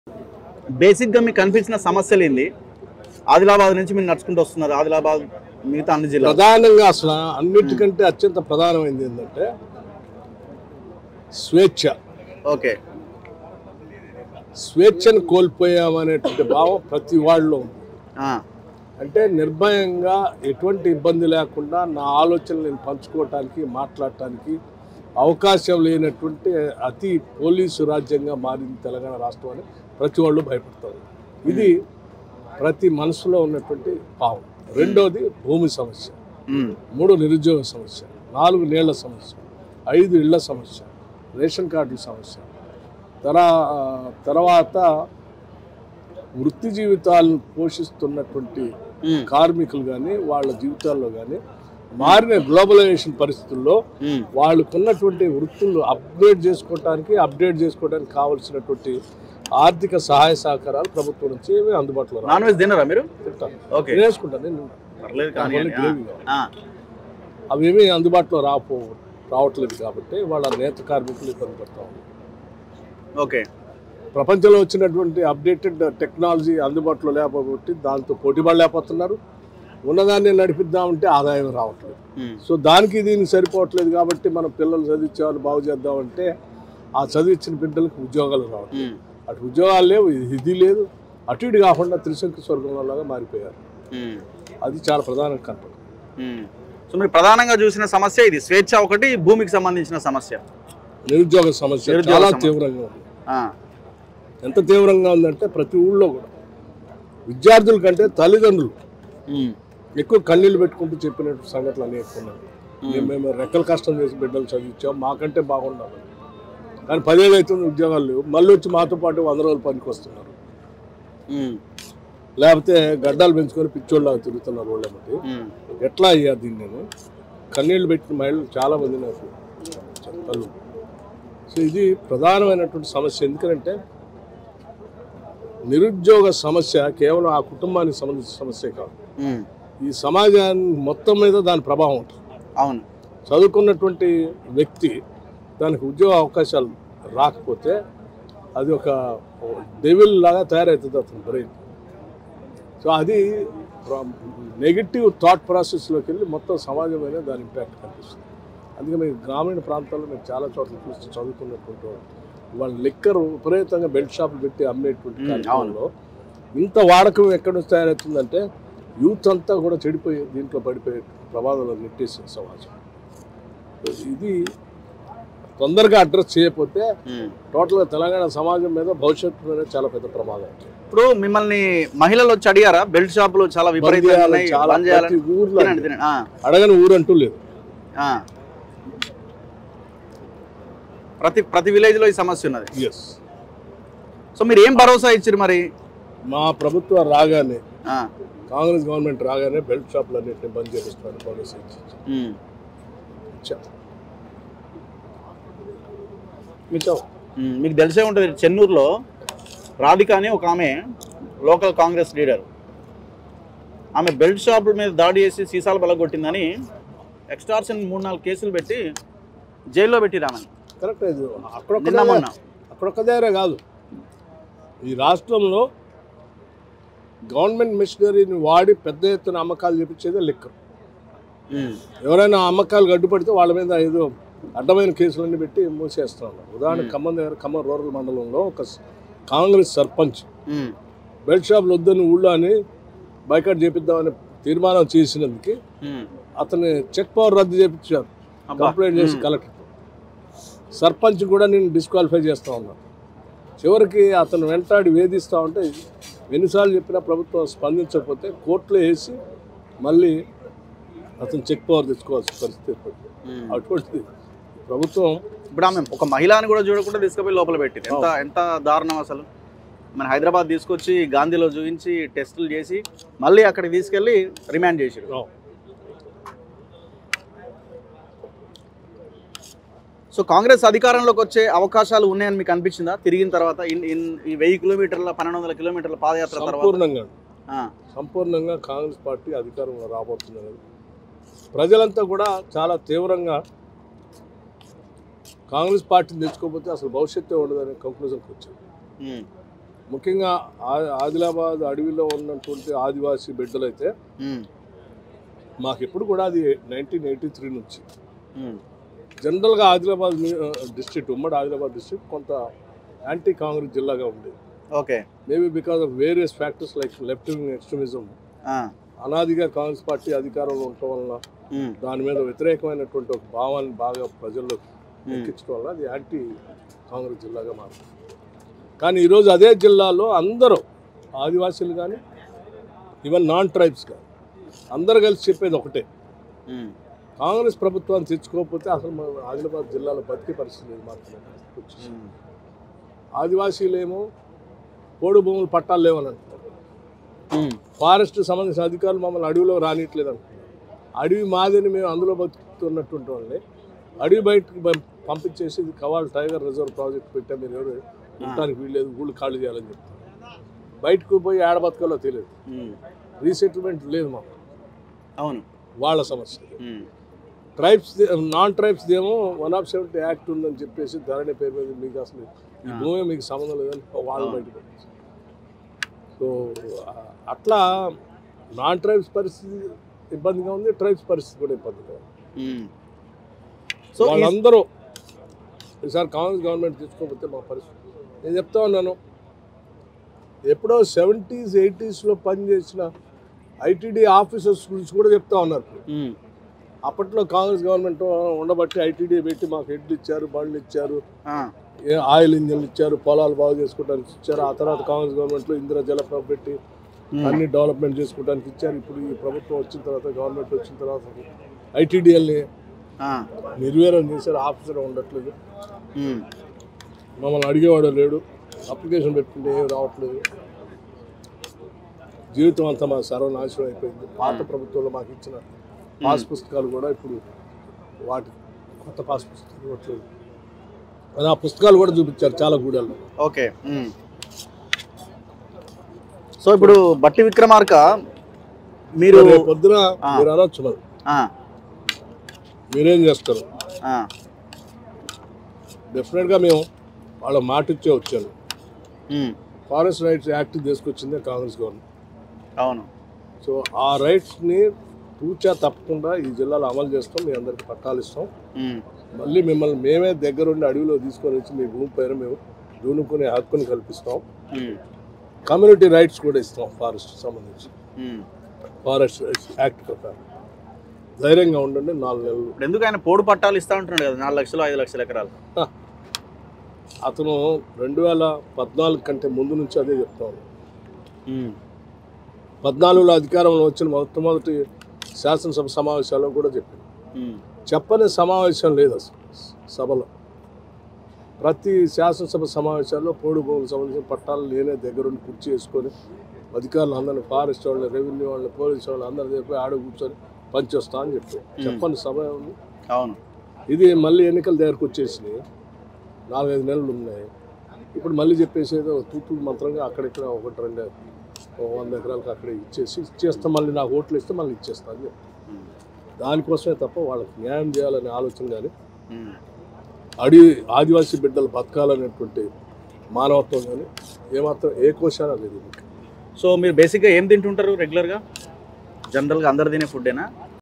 బేసిక్గా మీకు కనిపించిన సమస్యలు ఏంది ఆదిలాబాద్ నుంచి మీరు నడుచుకుంటూ వస్తున్నారు ఆదిలాబాద్ మిగతా అన్ని జిల్లాలు ప్రధానంగా అసలు అన్నిటికంటే అత్యంత ప్రధానమైనది ఏంటంటే స్వేచ్ఛ ఓకే స్వేచ్ఛను కోల్పోయామనేటువంటి భావం ప్రతి వాళ్ళలో ఉంది ఆ, అంటే నిర్భయంగా ఎటువంటి ఇబ్బంది లేకుండా నా ఆలోచనలు నేను పంచుకోవటానికి మాట్లాడటానికి అవకాశం లేనటువంటి అతి పోలీసు రాజ్యంగా మారింది తెలంగాణ రాష్ట్రం అని ప్రతి వాళ్ళు భయపడతారు ఇది ప్రతి మనసులో ఉన్నటువంటి భావం రెండోది భూమి సమస్య ఉమ్, మూడు నిరుద్యోగ సమస్య నాలుగు నీళ్ల సమస్య ఐదు ఇళ్ల సమస్య రేషన్ కార్డుల సమస్య తరా తర్వాత వృత్తి జీవితాలను పోషిస్తున్నటువంటి ఉమ్, కార్మికులు కానీ వాళ్ళ జీవితాల్లో కానీ మారిన గ్లోబలైజేషన్ పరిస్థితుల్లో ఉమ్, వాళ్ళకున్నటువంటి వృత్తులు అప్గ్రేడ్ చేసుకోవడానికి అప్డేట్ చేసుకోవడానికి కావలసినటువంటి ఆర్థిక సహాయ సహకారాలు ప్రభుత్వం నుంచి ఏమీ అందుబాటులో రావు. నాన్ వెజ్ తినరా మీరు చెప్తాను ఓకే నేను వేసుకుంటాను నేను పర్లేదు నాకు కానీ ఓన్లీ గ్రేవీ కావాలి. ఆ, అవేమీ అందుబాటులో రాపో రావట్లేదు కాబట్టి వాళ్ళ నేత కార్మికులు ఇబ్బంది పడతా ఉన్నారు ఓకే ప్రపంచంలో వచ్చినటువంటి అప్డేటెడ్ టెక్నాలజీ అందుబాటులో లేకపోతే దాంతో పోటీ పడలేకపోతున్నారు ఉన్నదాన్ని నడిపిద్దామంటే ఆదాయం రావట్లేదు ఉమ్, సో దానికి దీనికి సరిపోవట్లేదు కాబట్టి మన పిల్లలు చదివించే వాళ్ళు బాగు చేద్దామంటే ఆ చదివించిన బిడ్డలకు ఉద్యోగాలు రావట్లేదు ఉమ్, అటు ఉద్యోగాలు లేవు ఇది- ఇది లేదు అటు ఇటు కాకుండా త్రిశంకు స్వర్గంలాగా మారిపోయారు ఉమ్, అది చాలా ప్రధానంగా కనపడుతుంది ఉమ్. సో మీరు ప్రధానంగా చూసిన సమస్య ఇది స్వేచ్ఛ ఒకటి భూమికి సంబంధించిన సమస్య నిరుద్యోగ సమస్య నిరుద్యోగ చాలా సమస్య. తీవ్రంగా ఉంది ఆ, ఎంత తీవ్రంగా ఉందంటే ప్రతి ఊళ్ళో కూడా విద్యార్థుల కంటే తల్లిదండ్రులు ఉమ్, ఎక్కువ కన్నీళ్ళు పెట్టుకుంటూ చెప్పినట్టు సంఘటనలు అనేక ఉన్నాయి ఉమ్, మేము- మేము రెక్కల కష్టం చేసి బిడ్డలు చదివించాం మాకంటే బాగుండాలి కానీ పదేళ్ళు అవుతుంది ఉద్యోగాలు లేవు మళ్ళీ వచ్చి మాతో పాటు వంద రోజులు పనికి వస్తున్నారు ఉమ్, లేకపోతే గడ్డాలు పెంచుకొని పిచ్చోళ్ళగా తిరుగుతున్నారు వాళ్ళకి ఉమ్, ఎట్లా అయ్యా దీన్ని నేను కన్నీళ్ళు పెట్టిన మహిళలు చాలా మంది నాకు చెప్పారు సో ఇది ప్రధానమైనటువంటి సమస్య ఎందుకంటే నిరుద్యోగ సమస్య కేవలం ఆ కుటుంబానికి సంబంధించిన సమస్య కాదు ఉమ్, ఈ సమాజాన్ని మొత్తం మీద దాని ప్రభావం ఉంటుంది అవును చదువుకున్నటువంటి వ్యక్తి దానికి ఉద్యోగ అవకాశాలు రాకపోతే అది ఒక డెవిల్ లాగా తయారవుతుంది అతని బ్రెయిన్ సో అది నెగిటివ్ థాట్ ప్రాసెస్లోకి వెళ్ళి మొత్తం సమాజం మీద దాని ఇంపాక్ట్ కనిపిస్తుంది అందుకే మీకు గ్రామీణ ప్రాంతాల్లో మీకు చాలా చోట్ల చూసి చదువుకున్నటువంటి వాళ్ళు వాళ్ళ లిక్కర్ విపరీతంగా బెల్ట్ షాపులు పెట్టి అమ్మేటువంటి మ్మ్, కార్యక్రమంలో ఇంత వాడకం ఎక్కడి నుంచి తయారవుతుందంటే యూత్ అంతా కూడా చెడిపోయి దీంట్లో పడిపోయే ప్రమాదంలో నెట్టేసిన సమాజం ఇది తొందరగా అడ్రస్ చేయకపోతే ఉమ్. టోటల్గా తెలంగాణ సమాజం మీద భవిష్యత్తు మీద చాలా పెద్ద ప్రమాదం ఇప్పుడు మిమ్మల్ని మహిళలు వచ్చి అడిగారా బెల్ట్ షాపులు చాలా బంద్ విపరీతంగా చేయాలని ఉన్నాయి, చాలా బంద్ చేయాలని ప్రతి ఊర్లో తినండి తినండి ఆ, అడగని ఊరంటూ లేదు ఆ. ప్రతి ప్రతి విలేజ్ లో ఈ సమస్య ఉన్నది ఎస్ సో మీరు ఏం భరోసా ఇచ్చారు మరి మా ప్రభుత్వం రాగానే ఆ, కాంగ్రెస్ గవర్నమెంట్ రాగానే బెల్ట్ షాపులు అన్నింటినీ బంద్ చేపిస్తాను కాంగ్రెస్ ఇచ్చి ఉమ్, ఇచ్చాం. మీకు ఉమ్, మీకు తెలిసే ఉంటుంది చెన్నూరులో రాధిక అని ఒక ఆమె లోకల్ కాంగ్రెస్ లీడర్ ఆమె బెల్ట్ షాపుల మీద దాడి చేసి సీసాలు బలగొట్టిందని ఎక్స్టార్షన్ మూడు నాలుగు కేసులు పెట్టి జైల్లో పెట్టిరు ఆమెను కరెక్ట్ ఇది అక్కడొక్క నిన్న మొన్న అక్కడొక్క దగ్గర కాదు ఈ రాష్ట్రంలో గవర్నమెంట్ మిషనరీని వాడి పెద్ద ఎత్తున అమ్మకాలు చేపించేదే లిక్కర్ ఉమ్, ఎవరైనా అమ్మకాలు గడ్డుపడితే వాళ్ళ మీద ఏదో అడ్డమైన కేసులన్నీ పెట్టి మూసేస్తా ఉన్నారు ఉదాహరణ ఖమ్మం దగ్గర ఖమ్మం రూరల్ మండలంలో ఒక స- కాంగ్రెస్ సర్పంచ్ ఉమ్, బెల్ట్ షాపులు వద్దని ఊళ్ళో అని బైకాట్ చేపిద్దామని తీర్మానం చేసినందుకు ఉమ్. అతని చెక్ పవర్ రద్దు చేపించారు అబ్బా. కంప్లైంట్ చేసి ఉమ్. కలెక్టర్ సర్పంచ్ కూడా నేను డిస్క్వాలిఫై చేస్తా ఉన్నాను చివరికి అతను వెంటాడి వేధిస్తూ ఉంటే ఎన్నిసార్లు చెప్పినా ప్రభుత్వం స్పందించకపోతే కోర్టులో వేసి మళ్ళీ అతను చెక్ పవర్ తెచ్చుకోవాల్సిన పరిస్థితి ఏర్పడింది ఉమ్. అటువంటిది ప్రభుత్వం ఇప్పుడు ఆమె ఒక మహిళని కూడా చూడకుండా తీసుకుపోయి లోపల పెట్టింది ఎంత ఎంత దారుణం అసలు మన హైదరాబాద్ తీసుకొచ్చి గాంధీలో చూపించి టెస్టులు చేసి మళ్ళీ అక్కడికి తీసుకెళ్ళి రిమాండ్ చేసాడు సో కాంగ్రెస్ అధికారంలోకి వచ్చే అవకాశాలు ఉన్నాయని మీకు అనిపించిందా తిరిగిన తర్వాత ఇన్ ఇన్ ఈ వెయ్యి కిలోమీటర్ల పన్నెండు వందల కిలోమీటర్ల పాదయాత్ర తర్వాత సంపూర్ణంగా ఆ, సంపూర్ణంగా కాంగ్రెస్ పార్టీ అధికారంలో రాబోతున్నది ప్రజలంతా కూడా చాలా తీవ్రంగా కాంగ్రెస్ పార్టీని తెచ్చుకోకపోతే అసలు భవిష్యత్తు ఉండదనే కంక్లూజన్కి వచ్చారు ఉమ్, ముఖ్యంగా ఆ- ఆదిలాబాద్ అడవిలో ఉన్నటువంటి ఆదివాసీ బిడ్డలైతే ఉమ్, మాకు ఎప్పుడు కూడా అది నైన్టీన్ ఎయిటీ త్రీ నుంచి ఉమ్, జనరల్గా ఆదిలాబాద్ డిస్ట్రిక్ట్ ఉమ్మడి ఆదిలాబాద్ డిస్ట్రిక్ట్ కొంత యాంటీ కాంగ్రెస్ జిల్లాగా ఉంది okay maybe because of various factors like left wing extremism ఆ, అనాదిగా కాంగ్రెస్ పార్టీ అధికారంలో ఉండటం వలన ఉమ్, దాని మీద వ్యతిరేకమైనటువంటి ఒక భావాన్ని బాగా ప్రజల్లో ఉమ్, ఎక్కించడం వల్ల అది యాంటీ కాంగ్రెస్ జిల్లాగా మారుతుంది కానీ ఈరోజు అదే జిల్లాలో అందరూ ఆదివాసీలు కానీ ఈవెన్ నాన్ ట్రైబ్స్ కానీ అందరూ కలిసి చెప్పేది ఒకటే ఉమ్, కాంగ్రెస్ ప్రభుత్వాన్ని తెచ్చుకోకపోతే అసలు మన ఆదిలాబాద్ జిల్లాలో బతికే పరిస్థితి లేదు మాత్రమే ఉమ్, ఆదివాసీలేమో పోడు భూములు పట్టాలు లేవని అంటున్నారు ఉమ్, ఫారెస్ట్ సంబంధించిన అధికారులు మమ్మల్ని అడవిలో రానియట్లేదు అంటున్నారు అడవి మాదిని మేము అందులో బతుకుతున్నటువంటి వాళ్ళని అడవి బయటకు పం- పంపించేసి ఇది కవాల్ టైగర్ రిజర్వ్ ప్రాజెక్ట్ పెట్టా మీరు ఎవరు ఉండటానికి వీల్లేదు ఊళ్ళు ఖాళీ చేయాలని చెప్తారు బయటకు పోయి ఏడ బతకాలో తెలియదు ఉమ్, రీసెటిల్మెంట్ లేదు మాకు అవును వాళ్ళ సమస్య ఉమ్, ట్రైబ్స్ నాన్ ట్రైబ్స్ ఏమో వన్ ఆఫ్ సెవెంటీ యాక్ట్ ఉందని చెప్పేసి ధరణి పేరు మీద మీకు అసలు ఈ భూమి మీకు సంబంధం లేదని వాళ్ళు బయటకు పంపించారు. సో ఆ, అట్లా నాన్ ట్రైబ్స్ పరిస్థితి ఇబ్బందిగా ఉంది ట్రైబ్స్ పరిస్థితి కూడా ఇబ్బందిగా ఉంది ఉమ్. సో ఈ- వాళ్ళందరూ ఈసారి కాంగ్రెస్ గవర్నమెంట్ తీసుకోకపోతే మా పరిస్థితి నేను చెప్తా ఉన్నాను ఎప్పుడో సెవెంటీస్ ఎయిటీస్లో పనిచేసిన ఐటీడీ ఆఫీసర్స్ గురించి కూడా చెప్తా ఉన్నారు ఉమ్, అప్పట్లో కాంగ్రెస్ గవర్నమెంట్ ఉండబట్టి ఐటీడీ పెట్టి మాకు హెడ్లు ఇచ్చారు బండ్లు ఇచ్చారు ఆ, ఏ ఆయిల్ ఇంజన్లు ఇచ్చారు పొలాలు బాగు చేసుకోవడానికి ఇచ్చారు ఆ తర్వాత కాంగ్రెస్ గవర్నమెంట్లో ఇందిరా జలప్రభ పెట్టి ఉమ్, అన్ని డెవలప్మెంట్ చేసుకోవడానికి ఇచ్చారు ఇప్పుడు ఈ ప్రభుత్వం వచ్చిన తర్వాత గవర్నమెంట్ వచ్చిన తర్వాత ఐటీడీఎల్ని ఆ, నిర్వీర్యం చేశారు ఆఫీసర్ ఉండట్లేదు ఉమ్, మమ్మల్ని అడిగేవాడు లేడు అప్లికేషన్ పెట్టుకుంటే ఏం రావట్లేదు జీవితం అంతా మా సర్వనాశనం అయిపోయింది పాత ప్రభుత్వంలో మాకు ఇచ్చిన పాస్ పుస్తకాలు కూడా ఇప్పుడు వాటి కొత్త పాస్ పుస్తకాలు ఇవ్వట్లేదు అది ఆ పుస్తకాలు కూడా చూపించారు చాలా గూడెల్లో ఓకే ఉమ్. సో ఇప్పుడు బట్టి విక్రమార్క మీరు రేపు పొద్దున ఆ. మీరు అనొచ్చు మరి ఆ, మీరేం చేస్తారు ఆ, డెఫినెట్గా మేము వాళ్ళ మాట ఇచ్చే వచ్చాను ఉమ్, ఫారెస్ట్ రైట్స్ యాక్ట్ తీసుకొచ్చిందే కాంగ్రెస్ గవర్నమెంట్ అవును సో ఆ రైట్స్ని తూచా తప్పకుండా ఈ జిల్లాలో అమలు చేస్తాం మీ అందరికి పట్టాలు ఇస్తాం ఉమ్, మళ్ళీ మిమ్మల్ని మేమే దగ్గరుండి అడవిలో తీసుకొని వచ్చి మీ భూమి పైన మేము దున్నుకునే హక్కుని కల్పిస్తాం ఉమ్, కమ్యూనిటీ రైట్స్ కూడా ఇస్తాం ఫారెస్ట్ సంబంధించి ఉమ్. ఫారెస్ట్ రైట్స్ యాక్ట్ ప్రకారం ధైర్యంగా ఉండండి నాలుగు నెలలు ఇప్పుడు ఎందుకు ఆయన పోడు పట్టాలు ఇస్తా ఉంటున్నాడు కదా నాలుగు లక్షలు ఐదు లక్షల ఎకరాలు అతను రెండు వేల పద్నాలుగు కంటే ముందు నుంచి అదే చెప్తా ఉన్నాడు ఉమ్, పద్నాలుగులో అధికారంలో వచ్చిన మొట్టమొదటి శాసనసభ సమావేశాల్లో కూడా చెప్పింది ఉమ్, చెప్పని సమావేశం లేదు అసలు సభలో ప్రతి శాసనసభ సమావేశాల్లో పోడు భూములకు సంబంధించిన పట్టాలు నేనే దగ్గరుండి కుర్చీ వేసుకొని అధికారులు అందరిని ఫారెస్ట్ వాళ్ళు రెవెన్యూ వాళ్ళు పోలీసు వాళ్ళు అందరూ చెప్పి ఆడ కూర్చొని పనిచేస్తా అని చెప్పి చెప్పని సభ ఉంది అవును ఇది మళ్ళీ ఎన్నికల దగ్గరకు వచ్చేసి నాలుగైదు నెలలు ఉన్నాయి ఇప్పుడు మళ్ళీ చెప్పేసి ఏదో తూతూ మంత్రంగా అక్కడిక్కడ ఒకటి రెండు ఓ వంద ఎకరాలకు అక్కడ ఇచ్చేసి ఇచ్చేస్తాం మళ్ళీ నాకు ఓట్లు ఇస్తే మళ్ళీ ఇచ్చేస్తా అని చెప్పి ఉమ్, దానికోసమే తప్ప వాళ్ళకి న్యాయం చేయాలనే ఆలోచన కానీ ఉమ్, అడి ఆదివాసీ బిడ్డలు బతకాలనేటువంటి మానవత్వం కానీ ఏమాత్రం ఏ కోశాన లేదు సో మీరు బేసిక్గా ఏం తింటుంటారు రెగ్యులర్గా జనరల్గా అందరు తినే ఫుడ్డేనా